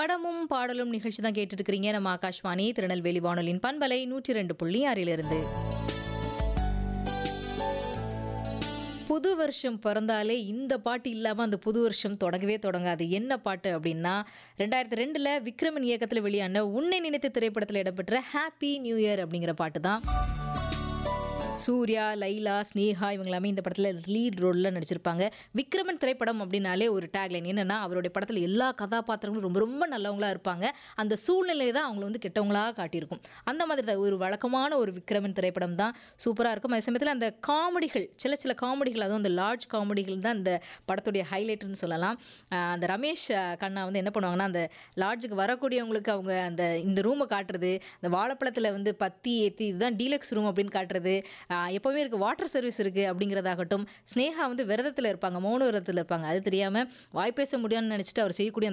படமும் பாடலும் நிகழ்ச்சி தான் கேட்டுட்டு இருக்கிறீங்க நம்ம ஆகாஷ்வாணி திருநெல்வேலி வானொலியின் பண்பலை நூற்றி ரெண்டு புள்ளி ஆறிலிருந்து புது வருஷம் பிறந்தாலே இந்த பாட்டு இல்லாமல் அந்த புது வருஷம் தொடங்கவே தொடங்காது என்ன பாட்டு அப்படின்னா ரெண்டாயிரத்தி ரெண்டில் விக்ரமன் இயக்கத்தில் வெளியான உன்னை நினைத்த திரைப்படத்தில் இடம்பெற்ற ஹாப்பி நியூ இயர் அப்படிங்கிற பாட்டு தான் சூர்யா லைலா ஸ்னேகா இவங்க எல்லாமே இந்த படத்தில் லீட் ரோலில் நடிச்சிருப்பாங்க விக்ரமன் திரைப்படம் அப்படின்னாலே ஒரு டேக்லைன் என்னென்னா அவருடைய படத்தில் எல்லா கதாபாத்திரங்களும் ரொம்ப ரொம்ப நல்லவங்களா இருப்பாங்க அந்த சூழ்நிலை தான் அவங்கள வந்து கெட்டவங்களாக காட்டியிருக்கும் அந்த மாதிரி தான் ஒரு வழக்கமான ஒரு விக்ரமன் திரைப்படம் தான் சூப்பராக இருக்கும் அதே சமயத்தில் அந்த காமெடிகள் சில சில காமெடிகள் அதுவும் அந்த லார்ஜ் காமெடிகள் தான் இந்த படத்துடைய ஹைலைட்னு சொல்லலாம் ஆஹ் அந்த ரமேஷ் ஆஹ் கண்ணா வந்து என்ன பண்ணுவாங்கன்னா அந்த லாட்ஜுக்கு வரக்கூடியவங்களுக்கு அவங்க அந்த இந்த ரூமை காட்டுறது அந்த வாழைப்பழத்தில் வந்து பத்தி ஏற்றி இதுதான் டீலக்ஸ் ரூம் அப்படின்னு காட்டுறது ஆஹ் எப்போவுமே இருக்குது வாட்டர் சர்வீஸ் இருக்குது அப்படிங்கிறதாகட்டும் ஸ்னேகா வந்து விரதத்தில் இருப்பாங்க மௌன விரதத்தில் இருப்பாங்க அது தெரியாமல் வாய் பேச முடியாதுன்னு நினச்சிட்டு அவர் செய்யக்கூடிய